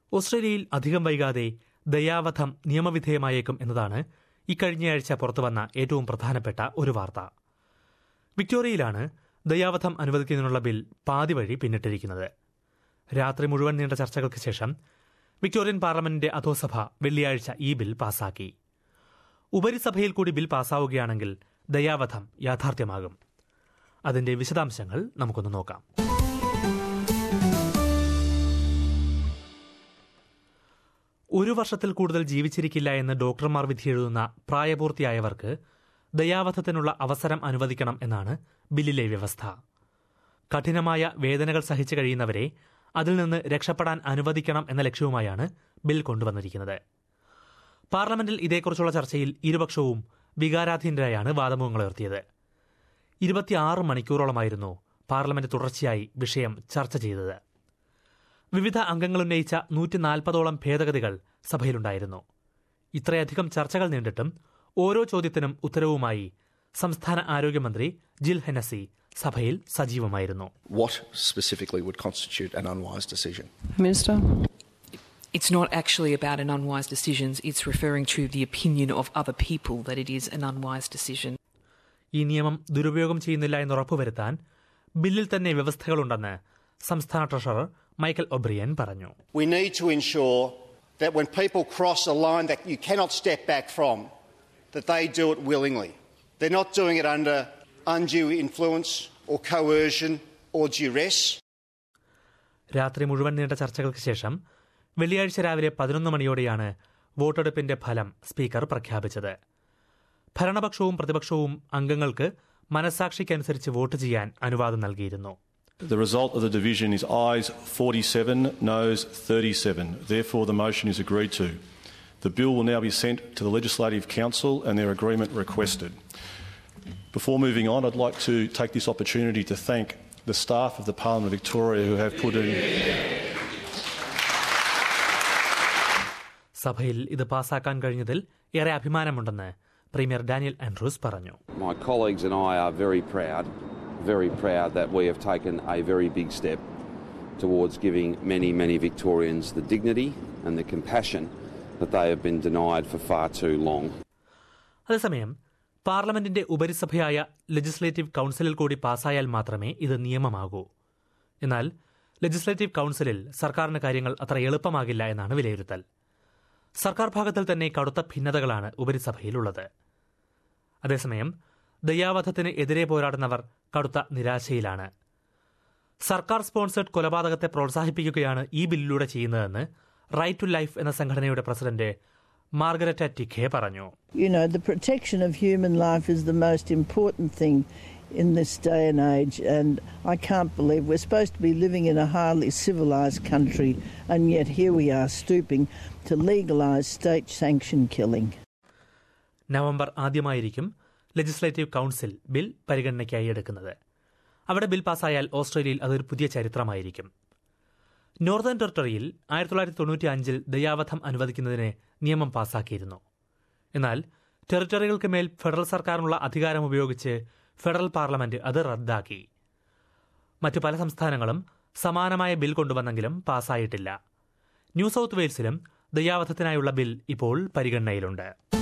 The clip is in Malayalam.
ഓസ്ട്രേലിയയിൽ അധികം വൈകാതെ ദയാവധം നിയമവിധേയമായേക്കും എന്നതാണ് ഇക്കഴിഞ്ഞയാഴ്ച പുറത്തുവന്ന ഏറ്റവും പ്രധാനപ്പെട്ട ഒരു വാർത്ത വിക്ടോറിയയിലാണ് ദയാവധം അനുവദിക്കുന്നതിനുള്ള ബിൽ പാതി വഴി പിന്നിട്ടിരിക്കുന്നത് രാത്രി മുഴുവൻ നീണ്ട ചർച്ചകൾക്ക് ശേഷം വിക്ടോറിയൻ പാർലമെന്റിന്റെ അധോസഭ വെള്ളിയാഴ്ച ഈ ബിൽ പാസാക്കി ഉപരിസഭയിൽ കൂടി ബിൽ പാസ്സാവുകയാണെങ്കിൽ ദയാവധം യാഥാർത്ഥ്യമാകും അതിന്റെ വിശദാംശങ്ങൾ നമുക്കൊന്ന് നോക്കാം ഒരു വർഷത്തിൽ കൂടുതൽ ജീവിച്ചിരിക്കില്ല എന്ന് ഡോക്ടർമാർ വിധിയെഴുതുന്ന പ്രായപൂർത്തിയായവർക്ക് ദയാവധത്തിനുള്ള അവസരം അനുവദിക്കണം എന്നാണ് ബില്ലിലെ വ്യവസ്ഥ കഠിനമായ വേദനകൾ സഹിച്ചു കഴിയുന്നവരെ അതിൽ നിന്ന് രക്ഷപ്പെടാൻ അനുവദിക്കണം എന്ന ലക്ഷ്യവുമായാണ് ബിൽ കൊണ്ടുവന്നിരിക്കുന്നത് പാർലമെന്റിൽ ഇതേക്കുറിച്ചുള്ള ചർച്ചയിൽ ഇരുപക്ഷവും വികാരാധീനരായാണ് വാദമുഖങ്ങളുയർത്തിയത് ഇരുപത്തിയാറ് മണിക്കൂറോളമായിരുന്നു പാർലമെന്റ് തുടർച്ചയായി വിഷയം ചർച്ച ചെയ്തത് വിവിധ അംഗങ്ങൾ ഉന്നയിച്ച നൂറ്റി നാൽപ്പതോളം ഭേദഗതികൾ സഭയിലുണ്ടായിരുന്നു ഇത്രയധികം ചർച്ചകൾ നീണ്ടിട്ടും ഓരോ ചോദ്യത്തിനും ഉത്തരവുമായി സംസ്ഥാന ആരോഗ്യമന്ത്രി ജിൽ ഹെനസി സഭയിൽ സജീവമായിരുന്നു What specifically would constitute an unwise decision? Minister. It's not actually about an unwise decision. It's referring to the opinion of other people that it is an unwise decision. ഈ നിയമം ദുരുപയോഗം ചെയ്യുന്നില്ല എന്ന് ഉറപ്പുവരുത്താൻ ബില്ലിൽ തന്നെ വ്യവസ്ഥകളുണ്ടെന്ന് സംസ്ഥാന ട്രഷറർ മൈക്കൽ ഒബ്രിയൻ പറഞ്ഞു We need to ensure that when people cross a line that you cannot step back from, that they do it willingly. They're not doing it under undue influence or coercion or duress. രാത്രി മുഴുവൻ നീണ്ട ചർച്ചകൾക്ക് ശേഷം വെള്ളിയാഴ്ച രാവിലെ പതിനൊന്ന് മണിയോടെയാണ് വോട്ടെടുപ്പിന്റെ ഫലം സ്പീക്കർ പ്രഖ്യാപിച്ചത് ഭരണപക്ഷവും പ്രതിപക്ഷവും അംഗങ്ങൾക്ക് മനസാക്ഷിക്കനുസരിച്ച് വോട്ട് ചെയ്യാൻ അനുവാദം നൽകിയിരുന്നു The result of the division is ayes 47, noes 37. Therefore, the motion is agreed to. The bill will now be sent to the Legislative Council and their agreement requested. Before moving on, I'd like to take this opportunity to thank the staff of the Parliament of Victoria who have put in. സഭയിൽ ഇത് പാസാക്കാൻ കഴിഞ്ഞതിൽ ഏറെ അഭിമാനമുണ്ടെന്ന് പ്രീമിയർ ഡാനിയൽ ആൻഡ്രൂസ് പറഞ്ഞു My colleagues and I are very proud, very proud that we have taken a very big step towards giving many, many Victorians the dignity and the compassion that they have been denied for far too long. അതേസമയം പാർലമെന്റിന്റെ ഉപരിസഭയായ ലെജിസ്ലേറ്റീവ് കൌൺസിലിൽ കൂടി പാസായാൽ മാത്രമേ ഇത് നിയമമാകൂ എന്നാൽ ലെജിസ്ലേറ്റീവ് കൌൺസിലിൽ സർക്കാരിന് കാര്യങ്ങൾ അത്ര എളുപ്പമാകില്ല എന്നാണ് വിലയിരുത്തൽ സർക്കാർ ഭാഗത്തിൽ തന്നെ കടുത്ത ഭിന്നതകളാണ് ഉപരിസഭയിലുള്ളത് അതേസമയം ദയാവധത്തിന് എതിരെ പോരാടുന്നവർ കടുത്ത നിരാശയിലാണ് സർക്കാർ സ്പോൺസേഡ് കൊലപാതകത്തെ പ്രോത്സാഹിപ്പിക്കുകയാണ് ഈ ബില്ലിലൂടെ ചെയ്യുന്നതെന്ന് റൈറ്റ് ടു ലൈഫ് എന്ന സംഘടനയുടെ പ്രസിഡന്റ് മാർഗരറ്റ ടിഖെ പറഞ്ഞു You know, the protection of human life is the most important thing in this day and age, and I can't believe we're supposed to be living in a highly civilised country, and yet here we are stooping to legalise state sanctioned killing. November ആദ്യമായിരിക്കും ലെജിസ്ലേറ്റീവ് കൌൺസിൽ ബിൽ പരിഗണനയ്ക്കായി എടുക്കുന്നത് അവിടെ ബിൽ പാസ്സായാൽ ഓസ്ട്രേലിയയിൽ അതൊരു പുതിയ ചരിത്രമായിരിക്കും നോർത്തേൺ ടെറിട്ടറിയിൽ ആയിരത്തി തൊള്ളായിരത്തി തൊണ്ണൂറ്റി അഞ്ചിൽ ദയാവധം അനുവദിക്കുന്നതിന് നിയമം പാസാക്കിയിരുന്നു എന്നാൽ ടെറിട്ടറികൾക്ക് മേൽ ഫെഡറൽ സർക്കാരിനുള്ള അധികാരം ഉപയോഗിച്ച് ഫെഡറൽ പാർലമെന്റ് അത് റദ്ദാക്കി മറ്റു പല സംസ്ഥാനങ്ങളും സമാനമായ ബിൽ കൊണ്ടുവന്നെങ്കിലും പാസ്സായിട്ടില്ല ന്യൂ സൌത്ത് വെയിൽസിലും ദയാവധത്തിനായുള്ള ബിൽ ഇപ്പോൾ പരിഗണനയിലുണ്ട്